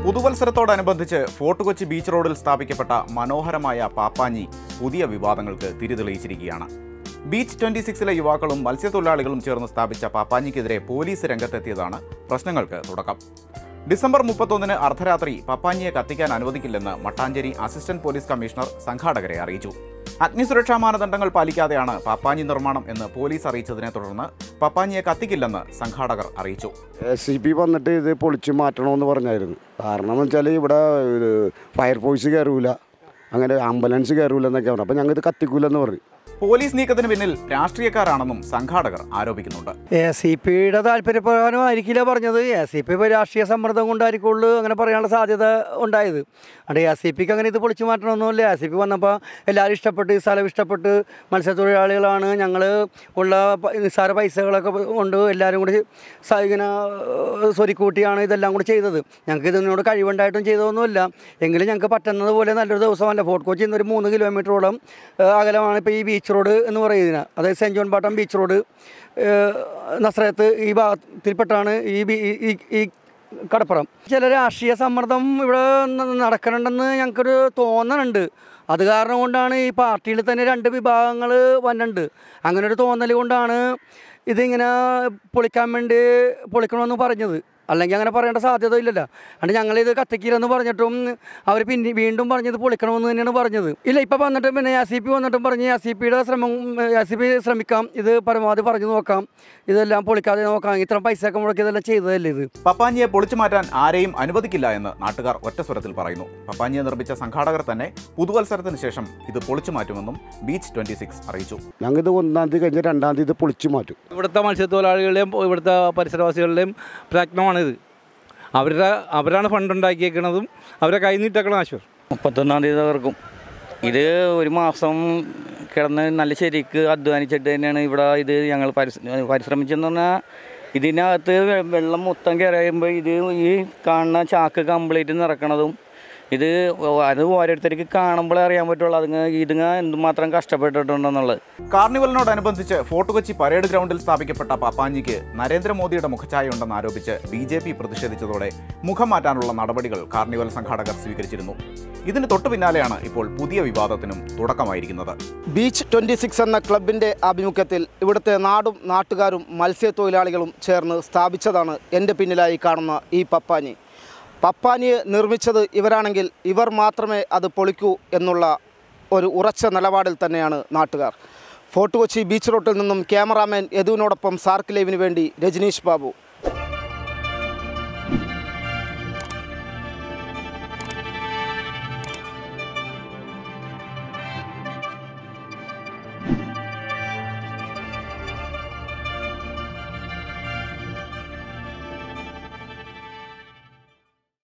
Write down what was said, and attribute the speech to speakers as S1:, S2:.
S1: പുതുവത്സരത്തോടനുബന്ധിച്ച് fort Kochi beach റോഡിൽ സ്ഥാപിക്കപ്പെട്ട മനോഹരമായ പാപ്പാഞ്ഞി പുതിയ വിവാദങ്ങൾക്ക് തിരിതെളിയിച്ചിരിക്കുകയാണ് ബീച്ച് ട്വന്റി സിക്സിലെ യുവാക്കളും മത്സ്യത്തൊഴിലാളികളും ചേർന്ന് സ്ഥാപിച്ച പാപ്പാഞ്ഞിക്കെതിരെ പോലീസ് രംഗത്തെത്തിയതാണ് പ്രശ്നങ്ങൾക്ക് തുടക്കം ഡിസംബർ മുപ്പത്തൊന്നിന് അർദ്ധരാത്രി പപ്പാഞ്ഞിയെ കത്തിക്കാൻ അനുവദിക്കില്ലെന്ന് മട്ടാഞ്ചേരി അസിസ്റ്റന്റ് പോലീസ് കമ്മീഷണർ സംഘാടകരെ അറിയിച്ചു അഗ്നിസുരക്ഷാ മാനദണ്ഡങ്ങൾ പാലിക്കാതെയാണ് പപ്പാഞ്ഞി നിർമ്മാണം എന്ന് പോലീസ് അറിയിച്ചതിനെ തുടർന്ന് പപ്പാഞ്ഞിയെ കത്തിക്കില്ലെന്ന് സംഘാടകർ അറിയിച്ചു
S2: എസ് സി പി വന്നിട്ട് ഇത് പൊളിച്ച് മാറ്റണമെന്ന് പറഞ്ഞായിരുന്നു കാരണം എന്ന് വെച്ചാൽ ഇവിടെ ഇത് ഫയർഫോഴ്സ് കയറൂല അങ്ങനെ ആംബുലൻസ് കയറൂല എന്നൊക്കെ പറഞ്ഞു അപ്പോൾ ഞങ്ങൾ ഇത് കത്തിക്കൂലെന്ന് പറഞ്ഞു
S1: പോലീസ് നീക്കത്തിന് പിന്നിൽ രാഷ്ട്രീയക്കാരാണെന്നും സംഘാടകർ ആരോപിക്കുന്നുണ്ട്
S3: എ സി പിയുടെ താല്പര്യപ്രകാരം ആയിരിക്കില്ല പറഞ്ഞത് എ സി പി ഇപ്പോൾ രാഷ്ട്രീയ സമ്മർദ്ദം കൊണ്ടായിരിക്കുള്ളൂ അങ്ങനെ പറയാനുള്ള സാധ്യത ഉണ്ടായത് അവിടെ എ സി പിക്ക് അങ്ങനെ ഇത് പൊളിച്ചു മാറ്റണമെന്നൊന്നുമില്ല എ സി പി വന്നപ്പോൾ എല്ലാവരും ഇഷ്ടപ്പെട്ട് ഈ സ്ഥലം ഇഷ്ടപ്പെട്ട് മത്സ്യത്തൊഴിലാളികളാണ് ഞങ്ങൾ ഉള്ള പ- നിസ്സാര പൈസകളൊക്കെ കൊണ്ട് എല്ലാവരും കൂടി സ- ഇങ്ങനെ ഏഹ്, സ്വരുക്കൂട്ടിയാണ് ഇതെല്ലാം കൂടി ചെയ്തത് ഞങ്ങൾക്ക് ഇതിനോട് കഴിവുണ്ടായിട്ടും ചെയ്തതൊന്നുമില്ല എങ്കിലും ഞങ്ങൾക്ക് പറ്റുന്നത് പോലെ നല്ലൊരു ദിവസമല്ല ഫോർട്ട് കൊച്ചിയിൽ നിന്ന് ഒരു മൂന്ന് കിലോമീറ്ററോളം ഏഹ്, അകലമാണ് ഇപ്പോൾ ഈ ബീച്ച് റോഡ് എന്ന് പറയുന്നതിന് അതായത് saint John Pattam beach road ഏഹ്, നസ്രത്ത് ഈ ഭാഗത്തിൽപ്പെട്ടാണ് ഈ ബി- ഈ- ഈ ഈ കടപ്പുറം ചില രാഷ്ട്രീയ സമ്മർദ്ദം ഇവിടെ ന- നടക്കണുണ്ടെന്ന് ഞങ്ങൾക്കൊരു തോന്നലുണ്ട് അത് കാരണം കൊണ്ടാണ് ഈ പാർട്ടിയിൽ തന്നെ രണ്ട് വിഭാഗങ്ങൾ വന്നിട്ടുണ്ട് അങ്ങനെ ഒരു തോന്നൽ കൊണ്ടാണ് ഇതിങ്ങനെ പൊളിക്കാൻ വേണ്ടി പൊളിക്കണമെന്ന് പറഞ്ഞത് അല്ലെങ്കിൽ അങ്ങനെ പറയേണ്ട സാധ്യത ഇല്ലല്ലോ അതുകൊണ്ട് ഞങ്ങളിത് കത്തിക്കില്ലെന്ന് പറഞ്ഞിട്ടും അവർ പിന്നെ വീണ്ടും പറഞ്ഞത് പൊളിക്കണമെന്ന് തന്നെയാണ് പറഞ്ഞത് ഇല്ല ഇപ്പം വന്നിട്ട് പിന്നെ എ സി പി വന്നിട്ടും പറഞ്ഞ് എ സി പിയുടെ ശ്രമം എ സി പി ശ്രമിക്കാം ഇത് പരമാവധി പറഞ്ഞു നോക്കാം ഇതെല്ലാം പൊളിക്കാതെ നോക്കാം ഇത്ര പൈസ ഒക്കെ മുടക്കി ഇതെല്ലാം ചെയ്തതല്ലേ ഇത്
S1: പപ്പാഞ്ഞിയെ പൊളിച്ചു മാറ്റാൻ ആരെയും അനുവദിക്കില്ല എന്ന് നാട്ടുകാർ ഒറ്റസ്വരത്തിൽ പറയുന്നു പപ്പാഞ്ഞിയെ നിർമ്മിച്ച സംഘാടകർ തന്നെ പുതുവത്സരത്തിന് ശേഷം ഇത് പൊളിച്ചു മാറ്റുമെന്നും ബീച്ച് ട്വന്റി സിക്സ് അറിയിച്ചു
S2: ഞങ്ങൾ ഇത് ഒന്നാം തീയതി കഴിഞ്ഞ് രണ്ടാം തീയതി ഇത് പൊളിച്ച് മാറ്റും
S4: ഇവിടുത്തെ മത്സ്യത്തൊഴിലാളികളുടെയും ഇവിടുത്തെ പരിസരവാസികളുടെയും പ്രയത്നമാണിത് അവരുടെ അവരാണ് ഫണ്ട് ഉണ്ടാക്കിയേക്കണതും അവരെ കൈ നീട്ടേക്കണം ആശ്വർ
S5: മുപ്പത്തൊന്നാം തീയതി തകർക്കും ഇത് ഒരു മാസം കിടന്ന് നല്ല ശരിക്ക് അധ്വാനിച്ചിട്ട് തന്നെയാണ് ഇവിടെ ഇത് ഞങ്ങൾ പരിശ്ര പരിശ്രമിച്ചെന്ന് പറഞ്ഞാൽ ഇതിനകത്ത് വെ- വെള്ളം മൊത്തം കയറിയുമ്പോൾ ഇത് ഈ കാണുന്ന ചാക്ക് കംപ്ലീറ്റ് നിറക്കണതും ഇത് അത് ഓരോരുത്തർക്ക് കാണുമ്പോഴേ അറിയാൻ പറ്റുള്ളൂ അതുങ്ങ ഇതുങ്ങ എന്തുമാത്രം കഷ്ടപ്പെട്ടിട്ടുണ്ടെന്നുള്ളത്
S1: കാർണിവലിനോടനുബന്ധിച്ച് ഫോർട്ട് കൊച്ചി പരേഡ് ഗ്രൗണ്ടിൽ സ്ഥാപിക്കപ്പെട്ട പപ്പാഞ്ഞിക്ക് നരേന്ദ്രമോദിയുടെ മുഖഛായയുണ്ടെന്ന് ആരോപിച്ച് ബി ജെ പി പ്രതിഷേധിച്ചതോടെ മുഖം മാറ്റാനുള്ള നടപടികൾ കാർണിവൽ സംഘാടകർ സ്വീകരിച്ചിരുന്നു ഇതിന് തൊട്ടു പിന്നാലെയാണ് ഇപ്പോൾ പുതിയ വിവാദത്തിനും തുടക്കമായിരിക്കുന്നത്
S6: ബീച്ച് ട്വൻറ്റി സിക്സ് എന്ന ക്ലബിൻ്റെ ആഭിമുഖ്യത്തിൽ ഇവിടുത്തെ നാടും നാട്ടുകാരും മത്സ്യത്തൊഴിലാളികളും ചേർന്ന് സ്ഥാപിച്ചതാണ് എൻ്റെ പിന്നിലായി കാണുന്ന ഈ പപ്പാനി പപ്പാനിയെ നിർമ്മിച്ചത് ഇവരാണെങ്കിൽ ഇവർ മാത്രമേ അത് പൊളിക്കൂ എന്നുള്ള ഒരു ഉറച്ച നിലപാടിൽ തന്നെയാണ് നാട്ടുകാർ ഫോർട്ട് കൊച്ചി ബീച്ച് റോട്ടിൽ നിന്നും ക്യാമറാമാൻ യദുവിനോടൊപ്പം സാർക്ക് ലൈവിന് വേണ്ടി രജനീഷ് ബാബു